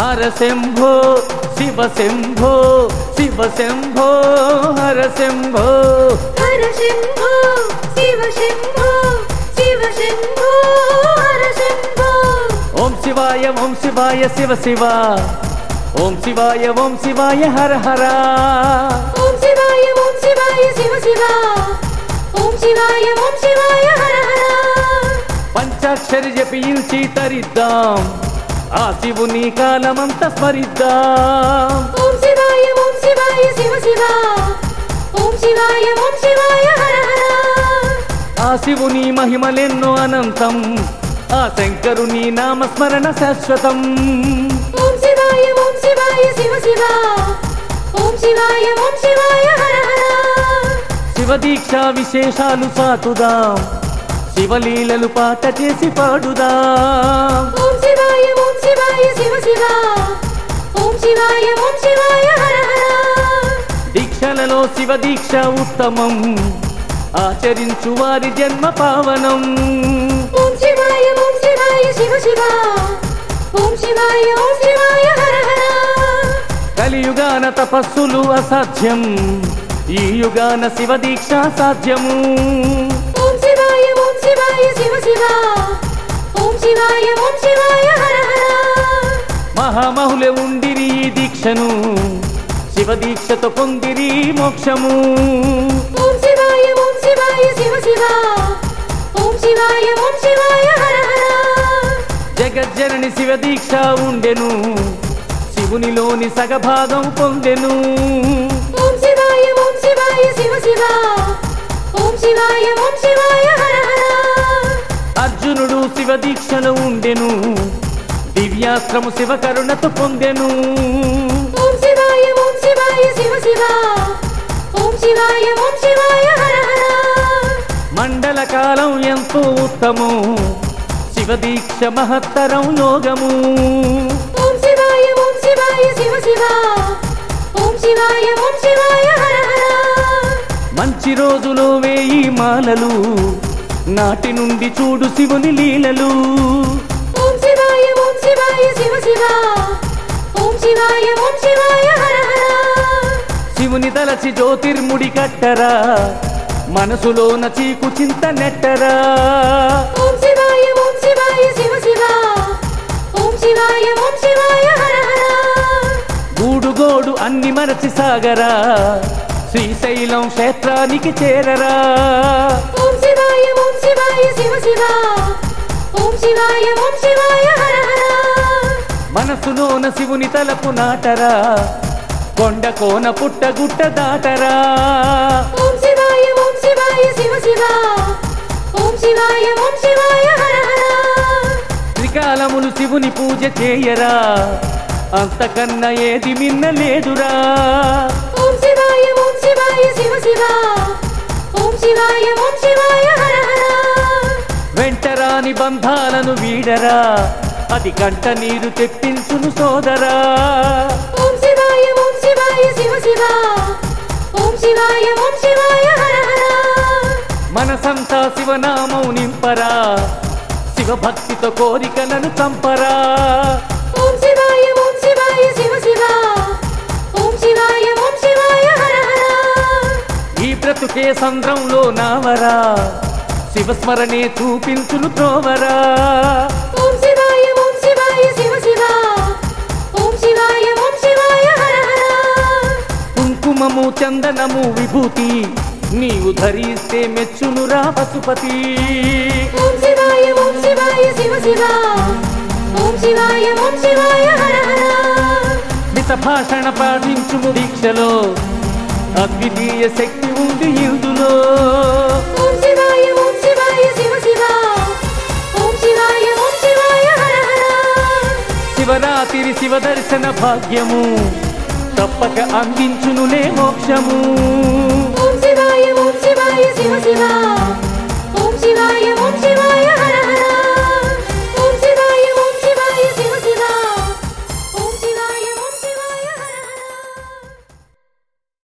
హర శంభో శివ శంభో శివ శంభో హర శంభో హర శంభో శివ శంభో శివ శంభో హర శంభో ఓం శివాయ ఓం శివాయ శివ శివ ఓం శివాయ ఓం శివాయ హర హర ఓం శివాయ ఓం శివాయ శివ శివ ఓం శివాయ ఓం శివాయ హర హర పంచాక్షరి జపించి తరిద్దాం ఆ శివుని కాలమంత స్మరిద్దాం ఓం శివాయ ఓం శివాయ శివ శివ ఓం శివాయ ఓం శివాయ హర హర ఆ శివుని మహిమలెన్నో అనంతం ఆ శంకరుని నామస్మరణ శాశ్వతం ఓం శివాయ ఓం శివాయ శివ శివ ఓం శివాయ ఓం శివాయ హర హర శివ దీక్షా విశేషాలు సాటుదాం శివలీలలు పాట చేసి పాడుదాం ఓం శివాయ ఓం శివాయ శివ శివ ఓం శివాయ ఓం శివాయ హర హర దీక్షలలో శివ దీక్ష ఉత్తమం ఆచరించు వారి జన్మ పావనం ఓం శివాయ ఓం శివాయ శివ శివ ఓం శివాయ ఓం శివాయ హర హర కలియుగాన తపస్సులు అసాధ్యం ఈ యుగాన శివ దీక్ష సాధ్యము ఓం శివాయ ఓం శివాయ శివ శివ ఓం శివాయ ఓం శివాయ హర హర మహామహులే ఉండిరి ఈ దీక్షను శివ దీక్షతో పొందిరి మోక్షము ఓం శివాయ ఓం శివాయ శివ శివ ఓం శివాయ ఓం శివాయ హర హర జగజ్జనని శివ దీక్ష ఉండెను శివునిలోని సగభాగం పొందెను ఓం శివాయ ఓం శివాయ శివ శివ ఓం శివాయ ఓం శివాయ హర హర అర్జునుడు శివ దీక్షలో ఉండెను దివ్యాస్త్రము శివ కరుణతో పొందెను ఓం శివాయ ఓం శివాయ శివ శివ ఓం శివాయ ఓం శివాయ హర హర మండల కాలం ఎంతో ఉత్తమం శివ దీక్ష మహత్తరం యోగము ఓం శివాయ ఓం శివాయ శివ శివ ఓం శివాయ ఓం శివాయ హర హర మంచి రోజులో వేయి మాలలు నాటి నుండి చూడు శివుని లీలలు ఓం శివాయ ఓం శివాయ శివ శివ ఓం శివాయ ఓం శివాయ హర హర శివుని తలచి జ్యోతిర్ముడి కట్టరా మనసులోన చీకు చింత నెట్టరా ఓం శివాయ ఓం శివాయ శివ శివ ఓం శివాయ ఓం శివాయ హర హర గూడు గోడు అన్ని మరచి సాగరా శ్రీశైలం క్షేత్రానికి చేరరా ఓం శివాయ ఓం శివాయ శివ శివ ఓం శివాయ ఓం శివాయ హర హర మనసులోన శివుని తలపు నాటరా కొండ కోన పుట్ట గుట్ట దాటరా ఓం శివాయ ఓం శివాయ శివ శివ ఓం శివాయ ఓం శివాయ హర హర త్రికాలములు శివుని పూజ చేయరా అంతకన్నా ఏది మిన్న లేదురా ఓం శివాయ ఓం శివాయ శివ శివ ఓం శివాయ ఓం శివాయ హర హర వెంటరాని బంధాలను వీడరా అది గంట నీరు తెప్పించును సోదరా ఓం శివాయ ఓం శివాయ శివ శివ ఓం శివాయ ఓం శివాయ హర హర మనసంతా శివనామం నింపరా శివ భక్తితో కోరికలను చంపరా ఓం శివాయ ఓం శివాయ శివ శివ ఓం శివాయ ఓం శివాయ హర హర ఈ బ్రతుకే సంద్రంలో నావరా శివస్మరణే చూపించును త్రోవరా ఓం శివాయ ఓం శివాయ శివ శివ ఓం శివాయ ఓం శివాయ హర హర కుంకుమము చందనము విభూతి నీవు ధరిస్తే మెచ్చునురా పశుపతి ఓం శివాయ ఓం శివాయ శివ శివ ఓం శివాయ ఓం శివాయ హర హర మిత భాషణ పాటించుము దీక్షలో అద్వితీయ శక్తి ఉంది ఇందులో ఓం శివాయ ఓం శివాయ శివ శివ ఓం శివాయ ఓం శివాయ హర హర శివరాత్రి శివ దర్శన భాగ్యము తప్పక అందించునులే మోక్షము ఓం శివాయ ఓం శివాయ శివ శివ ఓం శివాయ ఓం